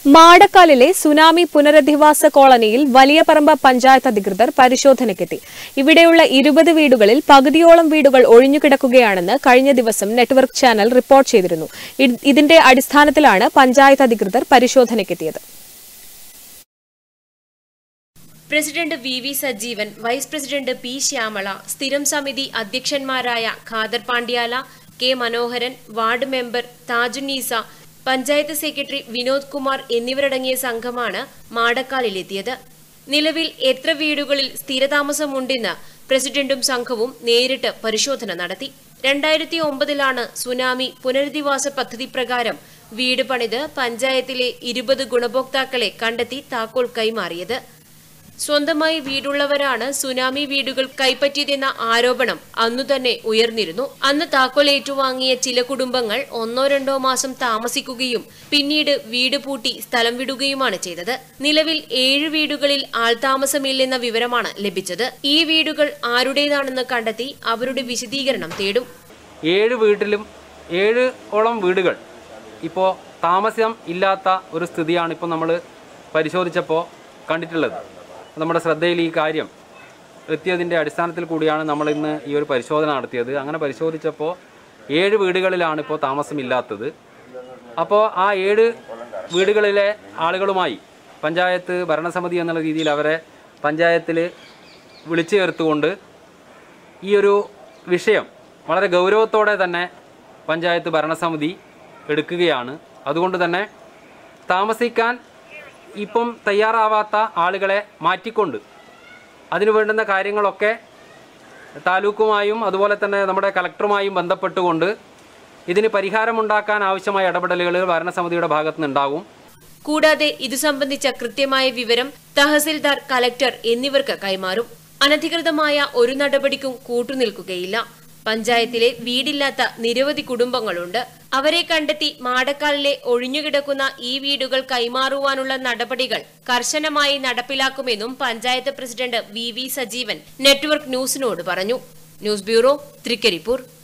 മാടക്കാലിലെ tsunami പുനരധിവാസ കോളനിയിൽ വലിയ പറമ്പ് പഞ്ചായത്ത് അധികൃതർ പരിശോധനയ്ക്കെത്തി ഇവിടെയുള്ള ഇരുപത് വീടുകളിൽ പകുതിയോളം വീടുകൾ ഒഴിഞ്ഞുകിടക്കുകയാണെന്ന് കഴിഞ്ഞ ദിവസം നെറ്റ്വർക്ക് ചാനൽ റിപ്പോർട്ട് ചെയ്തിരുന്നു ഇ- ഇതിന്റെ അടിസ്ഥാനത്തിലാണ് പഞ്ചായത്ത് അധികൃതർ പരിശോധനയ്ക്കെത്തിയത് president V V Sajeevan vice president P Shyamala സ്ഥിരം സമിതി അധ്യക്ഷന്മാരായ Khader Pandyala K Manoharan ward member Thajunnisa panchayat secretary Vinod Kumar എന്നിവരടങ്ങിയ സംഘമാണ് മാടക്കാലിലെത്തിയത് നിലവിൽ എത്ര വീടുകളിൽ സ്ഥിരതാമസമുണ്ടെന്ന് പ്രസിഡന്റും സംഘവും നേരിട്ട് പരിശോധന നടത്തി രണ്ടായിരത്തി ഒമ്പതിലാണ് സുനാമി പുനരധിവാസ പദ്ധതി പ്രകാരം വീട് പണിത് പഞ്ചായത്തിലെ ഇരുപത് ഗുണഭോക്താക്കളെ കണ്ടെത്തി താക്കോൽ കൈമാറിയത് സ്വന്തമായി വീടുള്ളവരാണ് സുനാമി വീടുകൾ കൈപ്പറ്റിയതെന്ന ആരോപണം അന്നു തന്നെ ഉയർന്നിരുന്നു അന്ന് താക്കോൽ ഏറ്റുവാങ്ങിയ ചില കുടുംബങ്ങൾ ഒന്നോ രണ്ടോ മാസം താമസിക്കുകയും പിന്നീട് വീട് പൂട്ടി സ്ഥലം വിടുകയുമാണ് ചെയ്തത് നിലവിൽ ഏഴ് വീടുകളിൽ ആൾതാമസമില്ലെന്ന വിവരമാണ് ലഭിച്ചത് ഈ വീടുകൾ ആരുടേതാണെന്ന് കണ്ടെത്തി അവരുടെ വിശദീകരണം തേടും ഏഴ് വീട്ടിലും ഏഴ് ഓളം വീടുകൾ ഇപ്പോൾ താമസം ഇല്ലാത്ത ഒരു സ്ഥിതിയാണ് ഇപ്പോൾ നമ്മൾ പരിശോധിച്ചപ്പോൾ കണ്ടിട്ടുള്ളത് നമ്മുടെ ശ്രദ്ധയിൽ ഈ കാര്യം എത്തിയതിൻ്റെ അടിസ്ഥാനത്തിൽ കൂടിയാണ് നമ്മൾ ഇന്ന് ഈ ഒരു പരിശോധന നടത്തിയത് അങ്ങനെ പരിശോധിച്ചപ്പോൾ ഏഴ് വീടുകളിലാണ് ഇപ്പോൾ താമസമില്ലാത്തത് അപ്പോൾ ആ ഏഴ് വീടുകളിലെ ആളുകളുമായി പഞ്ചായത്ത് ഭരണസമിതി എന്നുള്ള രീതിയിൽ അവരെ പഞ്ചായത്തിൽ വിളിച്ചു ചേർത്തുകൊണ്ട് ഈ ഒരു വിഷയം വളരെ ഗൗരവത്തോടെ തന്നെ പഞ്ചായത്ത് ഭരണസമിതി എടുക്കുകയാണ് അതുകൊണ്ട് തന്നെ താമസിക്കാൻ ഇപ്പം തയ്യാറാവാത്ത ആളുകളെ മാറ്റിക്കൊണ്ട് അതിനു വേണ്ടുന്ന കാര്യങ്ങളൊക്കെ താലൂക്കുമായും അതുപോലെ തന്നെ നമ്മുടെ കലക്ടറുമായും ബന്ധപ്പെട്ടുകൊണ്ട് ഇതിന് പരിഹാരമുണ്ടാക്കാൻ ആവശ്യമായ ഇടപെടലുകൾ ഭരണസമിതിയുടെ ഭാഗത്തു നിന്നുണ്ടാകും കൂടാതെ ഇതു സംബന്ധിച്ച കൃത്യമായ വിവരം തഹസിൽദാർ കലക്ടർ എന്നിവർക്ക് കൈമാറും അനധികൃതമായ ഒരു നടപടിക്കും കൂട്ടുനിൽക്കുകയില്ല പഞ്ചായത്തിലെ വീടില്ലാത്ത നിരവധി കുടുംബങ്ങളുണ്ട് അവരെ കണ്ടെത്തി മാടക്കാലിലെ ഒഴിഞ്ഞുകിടക്കുന്ന ഈ വീടുകൾ കൈമാറുവാനുള്ള നടപടികൾ കർശനമായി നടപ്പിലാക്കുമെന്നും panchayat president V V Sajeevan network ന്യൂസിനോട് പറഞ്ഞു ന്യൂസ് ബ്യൂറോ തൃക്കരിപ്പൂർ